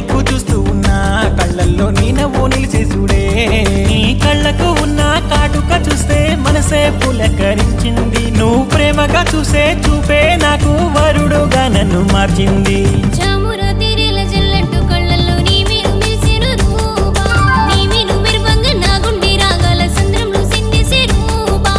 దిక్కు చూస్తూ ఉన్నా కళ్ళల్లో నీ నవ్వు నిలిచేసుడే నీ కళ్ళకు ఉన్న కాటుక చూస్తే మనసే పులకరించింది నువ్వు ప్రేమగా చూసే చూపే నాకు వరుడుగా నన్ను మార్చింది చాముర తీరేల జల్లంటూ కళ్ళల్లో నీ మీరు మెరిసెను రూపా నీ మీరు మెరువంగా నా గుండె రాగాల సంద్రంలో సిందేసే రూపా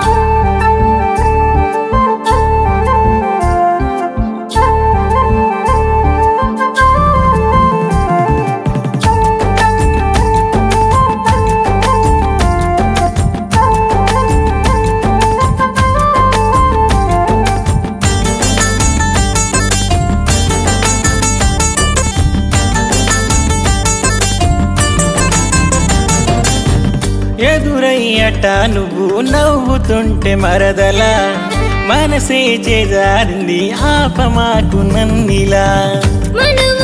ఎదురయ్యట నువ్వు నవ్వుతుంటే మరదల మనసే చేజారింది ఆపమాకు నన్నిలా మనవ